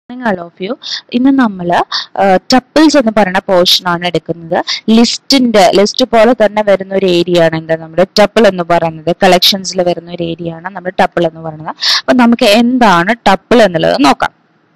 all of you ഇന്ന് നമ്മൾ tuples എന്ന് പറയുന്ന പോർഷൻ ആണ് എടുക്കുന്നത് ലിസ്റ്റിന്റെ ലിസ്റ്റ് പോലെ തന്നെ വരുന്ന ഒരു ഏരിയ ആണ് എന്താ നമ്മുടെ ടപ്പിൾ എന്ന് പറയുന്നത് കളക്ഷൻസിൽ വരുന്ന ഒരു ഏരിയ ആണ് നമ്മുടെ ടപ്പിൾ എന്ന് പറയുന്നത് അപ്പൊ നമുക്ക് എന്താണ് ടപ്പിൾ എന്നുള്ളത് നോക്കാം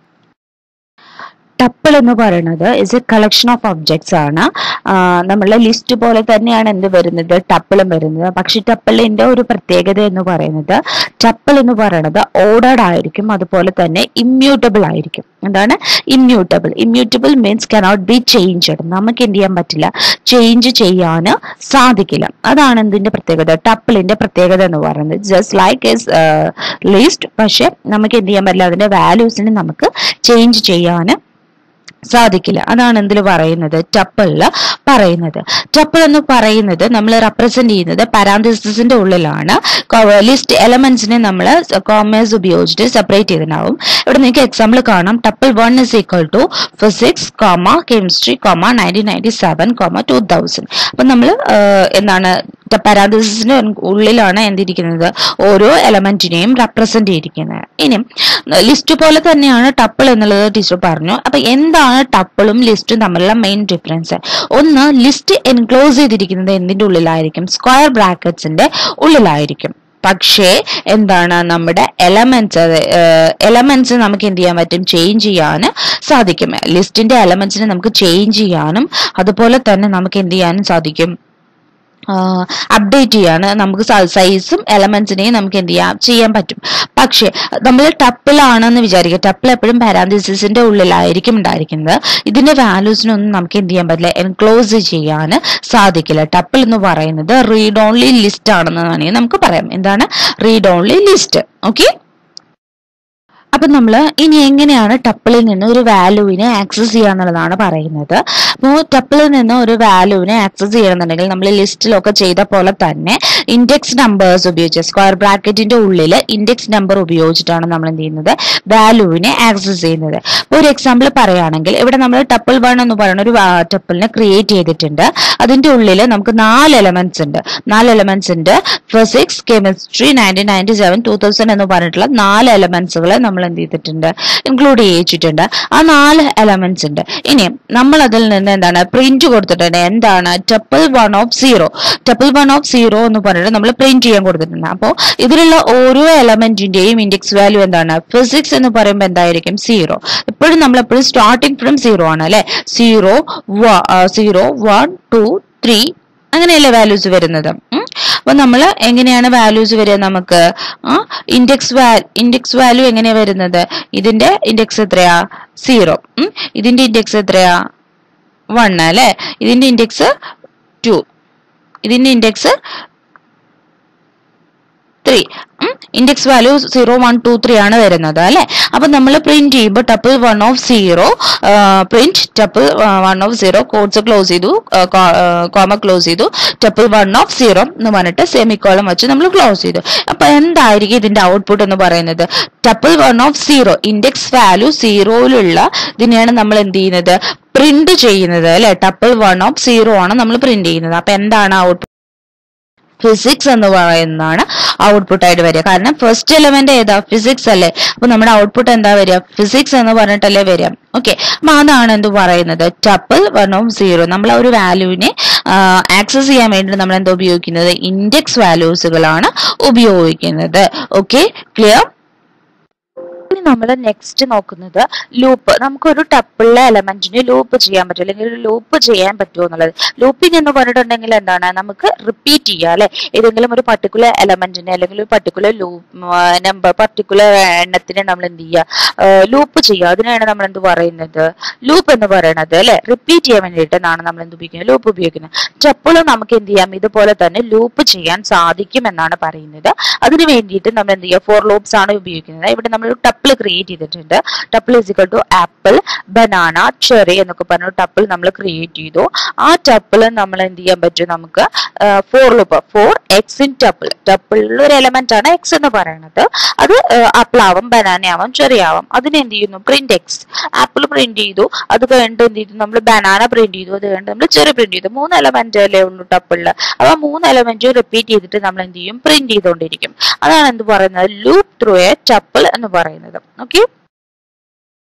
ടപ്പിൾ എന്ന് പറയുന്നത് is a collection of objects ആണ് നമ്മളെ ലിസ്റ്റ് പോലെ തന്നെയാണ് എന്ത് വരുന്നത് ടപ്പിളും വരുന്നത് പക്ഷെ ടപ്പിളിന്റെ ഒരു പ്രത്യേകത എന്ന് പറയുന്നത് ടപ്പിൾ എന്ന് പറയുന്നത് ഓർഡർഡ് ആയിരിക്കും അതുപോലെ തന്നെ ഇമ്മ്യൂട്ടബിൾ ആയിരിക്കും എന്താണ് immutable immutable means cannot be changed നമുക്ക് എന്ത് ചെയ്യാൻ പറ്റില്ല ചേഞ്ച് ചെയ്യാൻ സാധിക്കില്ല അതാണ് എന്തിന്റെ പ്രത്യേകത ടപ്പിളിന്റെ പ്രത്യേകത എന്ന് പറയുന്നത് ജസ്റ്റ് ലൈക്ക് എസ് ലിസ്റ്റ് പക്ഷെ നമുക്ക് എന്ത് ചെയ്യാൻ പറ്റില്ല അതിന്റെ വാല്യൂസിനെ നമുക്ക് ചേഞ്ച് ചെയ്യാൻ സാധിക്കില്ല അതാണ് എന്തിൽ പറയുന്നത് ടപ്പിളില് പറയുന്നത് ടപ്പിൾ എന്ന് പറയുന്നത് നമ്മൾ റെപ്രസെന്റ് ചെയ്യുന്നത് പാരാന്തസിന്റെ ഉള്ളിലാണ് ലിസ്റ്റ് എലമെന്റ്സിനെ നമ്മൾ കോമേഴ്സ് ഉപയോഗിച്ചിട്ട് സെപ്പറേറ്റ് ചെയ്തിട്ടുണ്ടാവും ഇവിടെ നിങ്ങൾക്ക് എക്സാമ്പിൾ കാണാം tuple one is equal to physics comma chemistry comma nineteen ninety seven comma two thousand അപ്പൊ നമ്മൾ എന്താണ് പാരാന്തസിന്റെ ഉള്ളിലാണ് എന്തിരിക്കുന്നത് ഓരോ എലമെന്റിനെയും റെപ്രസെന്റ് ചെയ്തിരിക്കുന്നത് ഇനി ലിസ്റ്റ് പോലെ തന്നെയാണ് ടപ്പിൾ എന്നുള്ളത് ടീച്ചർ പറഞ്ഞു അപ്പൊ എന്താണ് ടപ്പിളും ലിസ്റ്റും തമ്മിലുള്ള മെയിൻ ഡിഫറൻസ് ഒന്ന് ലിസ്റ്റ് എൻക്ലോസ് ചെയ്തിരിക്കുന്നത് എന്തിന്റെ ഉള്ളിലായിരിക്കും സ്ക്വയർ ബ്രാക്കറ്റ്സിന്റെ ഉള്ളിലായിരിക്കും പക്ഷേ എന്താണ് നമ്മുടെ എലമെന്റ്സ് എലമെന്റ്സ് നമുക്ക് എന്ത് ചെയ്യാൻ പറ്റും ചേഞ്ച് ചെയ്യാൻ സാധിക്കും ലിസ്റ്റിന്റെ എലമെന്റ്സിനെ നമുക്ക് ചേഞ്ച് ചെയ്യാനും അതുപോലെ തന്നെ നമുക്ക് എന്ത് ചെയ്യാനും സാധിക്കും അപ്ഡേറ്റ് ചെയ്യാണ് നമുക്ക് സൈസും എലമെന്റ്സിനെയും നമുക്ക് എന്ത് ചെയ്യാം ചെയ്യാൻ പറ്റും പക്ഷെ നമ്മൾ ടപ്പിലാണെന്ന് വിചാരിക്കുക ടപ്പിൽ എപ്പോഴും പാരാന്തസിന്റെ ഉള്ളിലായിരിക്കും ഉണ്ടായിരിക്കുന്നത് ഇതിന്റെ വാല്യൂസിനൊന്നും നമുക്ക് എന്ത് ചെയ്യാൻ പറ്റില്ല എൻക്ലോസ് ചെയ്യാൻ സാധിക്കില്ല ടപ്പിൾ എന്ന് പറയുന്നത് റീഡ് ഓൺലി ലിസ്റ്റ് ആണെന്ന് വേണമെങ്കിൽ നമുക്ക് പറയാം എന്താണ് റീഡ് ഓൺലി ലിസ്റ്റ് ഓക്കെ അപ്പൊ നമ്മൾ ഇനി എങ്ങനെയാണ് ടപ്പിളിൽ നിന്ന് ഒരു വാല്യൂവിനെ ആക്സസ് ചെയ്യാന്നുള്ളതാണ് പറയുന്നത് അപ്പോൾ ടപ്പിളിൽ നിന്ന് ഒരു വാല്യൂവിനെ ആക്സസ് ചെയ്യണമെന്നുണ്ടെങ്കിൽ നമ്മൾ ലിസ്റ്റിലൊക്കെ ചെയ്ത പോലെ തന്നെ ഇൻഡെക്സ് നമ്പേഴ്സ് ഉപയോഗിച്ച് സ്ക്വയർ ബ്രാക്കറ്റിന്റെ ഉള്ളിൽ ഇൻഡെക്സ് നമ്പർ ഉപയോഗിച്ചിട്ടാണ് നമ്മൾ എന്ത് ചെയ്യുന്നത് വാല്യൂവിനെ ആക്സസ് ചെയ്യുന്നത് ഇപ്പോൾ ഒരു എക്സാമ്പിൾ പറയുകയാണെങ്കിൽ ഇവിടെ നമ്മൾ ടപ്പിൾ വൺ എന്ന് പറയുന്ന ഒരു ടപ്പിളിനെ ക്രിയേറ്റ് ചെയ്തിട്ടുണ്ട് അതിന്റെ ഉള്ളിൽ നമുക്ക് നാല് എലമെന്റ്സ് ഉണ്ട് നാല് എലമെന്റ്സ് ഉണ്ട് physics chemistry nineteen ninety seven two thousand എന്ന് പറഞ്ഞിട്ടുള്ള നാല് എലമെന്റ്സുകളെ നമ്മൾ എന്ത് ചെയ്തിട്ടുണ്ട് ഇൻക്ലൂഡ് ചെയ്യിച്ചിട്ടുണ്ട് ആ നാല് എലമെന്റ്സ് ഉണ്ട് ഇനി നമ്മൾ അതിൽ നിന്ന് എന്താണ് പ്രിന്റ് കൊടുത്തിട്ടുണ്ട് എന്താണ് tuple one of zero tuple one of zero എന്ന് പറഞ്ഞിട്ട് നമ്മൾ പ്രിന്റ് ചെയ്യാൻ കൊടുത്തിട്ടുണ്ട് അപ്പോൾ ഇതിലുള്ള ഓരോ എലമെന്റിന്റെയും ഇൻഡെക്സ് വാല്യൂ എന്താണ് ഫിസിക്സ് എന്ന് പറയുമ്പോൾ എന്തായിരിക്കും സീറോ എപ്പോഴും നമ്മൾ എപ്പോഴും സ്റ്റാർട്ടിങ് ഫ്രം സീറോ ആണ് അല്ലെ zero zero one two three അങ്ങനെയല്ലേ വാല്യൂസ് വരുന്നത് അപ്പൊ നമ്മൾ എങ്ങനെയാണ് വാല്യൂസ് വരിക നമുക്ക് ഇൻഡെക്സ് വാ ഇൻഡെക്സ് വാല്യൂ എങ്ങനെയാ വരുന്നത് ഇതിന്റെ ഇൻഡെക്സ് എത്രയാ സീറോ ഇതിന്റെ ഇൻഡെക്സ് എത്രയാ വൺ അല്ലെ ഇതിന്റെ ഇൻഡെക്സ് ടു ഇതിന്റെ index three index value zero one two three ആണ് വരുന്നത് അല്ലെ അപ്പൊ നമ്മൾ പ്രിന്റ് ചെയ്യുമ്പോൾ tuple one of zero print tuple one of zero codes close ചെയ്തു കോമ ക്ലോസ് ചെയ്തു ടപ്പിൾ വൺ ഓഫ് സീറോ എന്ന് പറഞ്ഞിട്ട് സെമിക്കോളം വെച്ച് നമ്മൾ ക്ലോസ് ചെയ്തു അപ്പൊ എന്തായിരിക്കും ഇതിന്റെ ഔട്ട്പുട്ട് എന്ന് പറയുന്നത് tuple one of zero index value സീറോയിലുള്ള ഇതിനെയാണ് നമ്മൾ എന്ത് ചെയ്യുന്നത് പ്രിന്റ് ചെയ്യുന്നത് അല്ലെ ടപ്പിൾ വൺ ഓഫ് സീറോ ആണ് നമ്മൾ പ്രിന്റ് ചെയ്യുന്നത് അപ്പൊ എന്താണ് ഔട്ട്പുട്ട് ഫിസിക്സ് എന്ന് പറയുന്നതാണ് ഔട്ട്പുട്ട് ആയിട്ട് വരിക കാരണം ഫസ്റ്റ് എലമെന്റ് ഏതാ ഫിസിക്സ് അല്ലേ അപ്പൊ നമ്മുടെ ഔട്ട്പുട്ട് എന്താ വരിക ഫിസിക്സ് എന്ന് പറഞ്ഞിട്ടല്ലേ വരിക ഓക്കെ അപ്പൊ അതാണ് എന്ത് പറയുന്നത് ടപ്പിൾ വൺ ഓഫ് സീറോ നമ്മൾ ആ ഒരു വാല്യൂവിനെ ആക്സസ് ചെയ്യാൻ വേണ്ടി നമ്മൾ എന്താ ഉപയോഗിക്കുന്നത് ഇൻഡെക്സ് വാല്യൂസുകളാണ് ഉപയോഗിക്കുന്നത് ഓക്കെ ക്ലിയർ നമ്മൾ നെക്സ്റ്റ് നോക്കുന്നത് ലൂപ്പ് നമുക്കൊരു ടപ്പിളിലെ എലമെന്റിന് ലൂപ്പ് ചെയ്യാൻ പറ്റും അല്ലെങ്കിൽ ലൂപ്പ് ചെയ്യാൻ പറ്റുമോ എന്നുള്ളത് ലൂപ്പിംഗ് എന്ന് പറഞ്ഞിട്ടുണ്ടെങ്കിൽ എന്താണ് നമുക്ക് റിപ്പീറ്റ് ചെയ്യുക അല്ലെ ഏതെങ്കിലും ഒരു പർട്ടിക്കുലർ എലമെന്റിനെ അല്ലെങ്കിൽ ഒരു പർട്ടിക്കുലർ ലൂപ്പ് നമ്പർ പർട്ടിക്കുലർ എണ്ണത്തിനെ നമ്മൾ എന്ത് ചെയ്യുക ലൂപ്പ് ചെയ്യുക അതിനാണ് നമ്മൾ എന്ത് പറയുന്നത് ലൂപ്പ് എന്ന് പറയുന്നത് അല്ലെ റിപ്പീറ്റ് ചെയ്യാൻ വേണ്ടിയിട്ടാണ് നമ്മൾ എന്ത് ഉപയോഗിക്കുന്നത് ലൂപ്പ് ഉപയോഗിക്കുന്നത് ടപ്പിളും നമുക്ക് എന്ത് ചെയ്യാം ഇതുപോലെ തന്നെ ലൂപ്പ് ചെയ്യാൻ സാധിക്കും എന്നാണ് പറയുന്നത് അതിന് വേണ്ടിയിട്ട് നമ്മൾ എന്ത് ചെയ്യുക ഫോർ ലൂപ്സ് ആണ് ഉപയോഗിക്കുന്നത് ഇവിടെ നമ്മൾ ടപ്പിൾ ക്രിയേറ്റ് ചെയ്തിട്ടുണ്ട് tuple is equal to apple banana cherry എന്നൊക്കെ പറഞ്ഞ ടപ്പിൾ നമ്മൾ ക്രിയേറ്റ് ചെയ്തു ആ ടപ്പിൾ നമ്മൾ എന്ത് ചെയ്യാൻ പറ്റും നമുക്ക് for loop for x in tuple ടപ്പിളിൽ ഒരു എലമെന്റ് ആണ് എക്സ് എന്ന് പറയുന്നത് അത് ആപ്പിൾ ആവും ബനാന ആവാം ചെറി ആവാം അതിന് എന്ത് ചെയ്യുന്നു പ്രിന്റ് എക്സ് ആപ്പിൾ പ്രിന്റ് ചെയ്തു അത് കഴിഞ്ഞിട്ട് എന്ത് ചെയ്തു നമ്മൾ ബനാന പ്രിന്റ് ചെയ്തു അത് കഴിഞ്ഞിട്ട് നമ്മൾ ചെറി പ്രിന്റ് ചെയ്തു മൂന്ന് എലമെന്റ് അല്ലേ ഉള്ളൂ ടപ്പിളിൽ അപ്പൊ മൂന്ന് എലമെന്റ് റിപ്പീറ്റ് ചെയ്തിട്ട് നമ്മൾ എന്ത് ചെയ്യും പ്രിന്റ് ചെയ്തുകൊണ്ടിരിക്കും അതാണ് എന്ത് പറയുന്നത് ലൂപ്പ് ത്രൂ എ ടപ്പിൾ എന്ന് പറയുന്നത് ഓക്കെ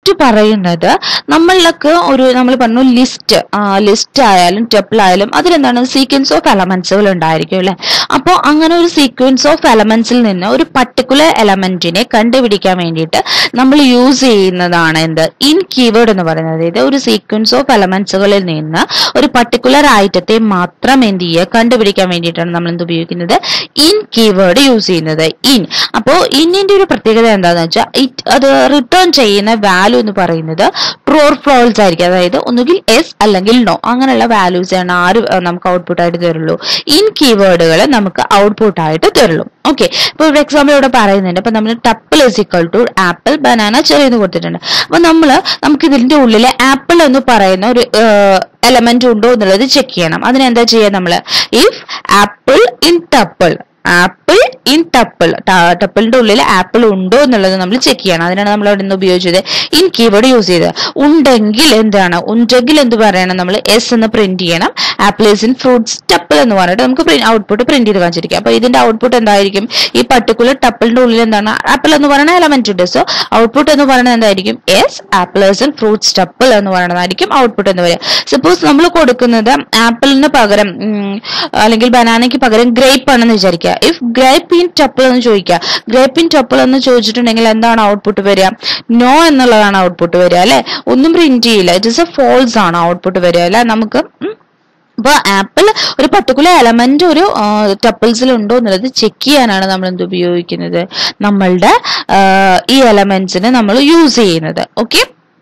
നെക്സ്റ്റ് പറയുന്നത് നമ്മൾക്ക് ഒരു നമ്മൾ പറഞ്ഞു ലിസ്റ്റ് ലിസ്റ്റ് ആയാലും ടെപ്പിൾ ആയാലും അതിലെന്താണ് സീക്വൻസ് ഓഫ് എലമെന്റ്സുകൾ ഉണ്ടായിരിക്കും അല്ലെ അപ്പോൾ അങ്ങനെ ഒരു സീക്വൻസ് ഓഫ് എലമെന്റ്സിൽ നിന്ന് ഒരു പർട്ടിക്കുലർ എലമെന്റിനെ കണ്ടുപിടിക്കാൻ വേണ്ടിയിട്ട് നമ്മൾ യൂസ് ചെയ്യുന്നതാണ് എന്ത് ഇൻ കീവേഡ് എന്ന് പറയുന്നത് ഇത് ഒരു സീക്വൻസ് ഓഫ് എലമെന്റ്സുകളിൽ നിന്ന് ഒരു പർട്ടിക്കുലർ ഐറ്റത്തെ മാത്രം എന്ത് ചെയ്യുക കണ്ടുപിടിക്കാൻ വേണ്ടിയിട്ടാണ് നമ്മൾ എന്ത് ഉപയോഗിക്കുന്നത് ഇൻ കീവേഡ് യൂസ് ചെയ്യുന്നത് ഇൻ അപ്പോൾ ഇന്നിന്റെ ഒരു പ്രത്യേകത എന്താണെന്ന് വെച്ചാൽ ഇറ്റ് അത് റിട്ടേൺ ചെയ്യുന്ന വാല്യൂ എന്ന് പറയുന്നത് ട്രൂ ഓർ ഫോൾസ് ആയിരിക്കും അതായത് ഒന്നുകിൽ എസ് അല്ലെങ്കിൽ നോ അങ്ങനെയുള്ള വാല്യൂസ് ആണ് ആര് അഹ് നമുക്ക് ഔട്ട്പുട്ട് ആയിട്ട് തരുള്ളൂ ഇൻ കീവേഡുകൾ നമുക്ക് ഔട്ട്പുട്ട് ആയിട്ട് തരുള്ളൂ ഓക്കെ ഇപ്പൊ ഒരു എക്സാമ്പിൾ ഇവിടെ പറയുന്നുണ്ട് അപ്പൊ നമ്മൾ tuple is equal to apple banana ചെറിയെന്ന് കൊടുത്തിട്ടുണ്ട് അപ്പൊ നമ്മൾ നമുക്ക് ഇതിന്റെ ഉള്ളിൽ ആപ്പിൾ എന്ന് പറയുന്ന ഒരു എലമെന്റ് ഉണ്ടോ എന്നുള്ളത് ചെക്ക് ചെയ്യണം അതിനെന്താ ചെയ്യുക നമ്മൾ if apple in tuple apple in tuple ടപ്പിളിന്റെ ഉള്ളിൽ ആപ്പിൾ ഉണ്ടോ എന്നുള്ളത് നമ്മൾ ചെക്ക് ചെയ്യണം അതിനാണ് നമ്മൾ അവിടെ നിന്ന് ഉപയോഗിച്ചത് ഇൻ കീവേഡ് യൂസ് ചെയ്തത് ഉണ്ടെങ്കിൽ എന്താണ് ഉണ്ടെങ്കിൽ എന്ത് പറയണം നമ്മൾ എസ് എന്ന് പ്രിന്റ് ചെയ്യണം apple is in fruits tuple എന്ന് പറഞ്ഞിട്ട് നമുക്ക് ഔട്ട്പുട്ട് പ്രിന്റ് ചെയ്ത് കാണിച്ചിരിക്കും അപ്പൊ ഇതിന്റെ ഔട്ട്പുട്ട് എന്തായിരിക്കും ഈ പർട്ടിക്കുലർ ടപ്പിളിന്റെ ഉള്ളിൽ എന്താണ് ആപ്പിൾ എന്ന് പറയുന്ന എലമെന്റ് ഉണ്ട് സോ ഔട്ട്പുട്ട് എന്ന് പറയുന്നത് എന്തായിരിക്കും yes apple is in fruits tuple എന്ന് പറയുന്നതായിരിക്കും ഔട്ട്പുട്ട് എന്ന് പറയുക സപ്പോസ് നമ്മൾ കൊടുക്കുന്നത് ആപ്പിളിന് പകരം ഉം, അല്ലെങ്കിൽ ബനാനയ്ക്ക് പകരം ഗ്രേപ്പ് ആണെന്ന് വിചാരിക്കുക ഇഫ് ഗ്രേപ്പ് ഇൻ ടപ്പിൾ എന്ന് ചോദിക്കുക ഗ്രേപ്പ് ഇൻ ടപ്പിൾ എന്ന് ചോദിച്ചിട്ടുണ്ടെങ്കിൽ എന്താണ് ഔട്ട്പുട്ട് വരിക നോ എന്നുള്ളതാണ് ഔട്ട്പുട്ട് വരിക അല്ലെ ഒന്നും പ്രിന്റ് ചെയ്യില്ല ഇറ്റ് ഇസ് എ ഫോൾസ് ആണ് ഔട്ട്പുട്ട് വരിക അല്ലെ നമുക്ക് ഉം, അപ്പൊ ആപ്പിൾ ഒരു പർട്ടിക്കുലർ എലമെന്റ് ഒരു ടപ്പിൾസിൽ ഉണ്ടോ എന്നുള്ളത് ചെക്ക് ചെയ്യാനാണ് നമ്മൾ എന്ത് ഉപയോഗിക്കുന്നത് നമ്മളുടെ ആ, ഈ എലമെന്റ്സിനെ നമ്മൾ യൂസ് ചെയ്യുന്നത് ഓക്കെ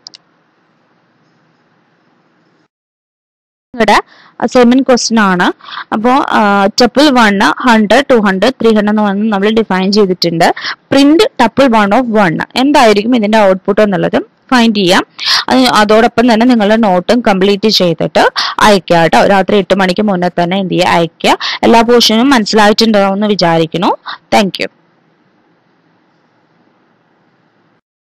ഇവിടെ അസൈൻമെന്റ് ക്വസ്റ്റ്യൻ ആണ് അപ്പോൾ tuple one hundred two hundred three hundred എന്ന് പറഞ്ഞ് നമ്മൾ ഡിഫൈൻ ചെയ്തിട്ടുണ്ട് print tuple one of one എന്തായിരിക്കും ഇതിന്റെ ഔട്ട്പുട്ട് എന്നുള്ളത് ഫൈൻഡ് ചെയ്യാം അത് അതോടൊപ്പം തന്നെ നിങ്ങളുടെ നോട്ടും കംപ്ലീറ്റ് ചെയ്തിട്ട് അയക്കുക കേട്ടോ രാത്രി എട്ട് മണിക്ക് മുന്നേ തന്നെ എന്ത് ചെയ്യുക അയക്കുക എല്ലാ പോർഷനും മനസ്സിലായിട്ടുണ്ടാവും എന്ന് വിചാരിക്കുന്നു താങ്ക് യു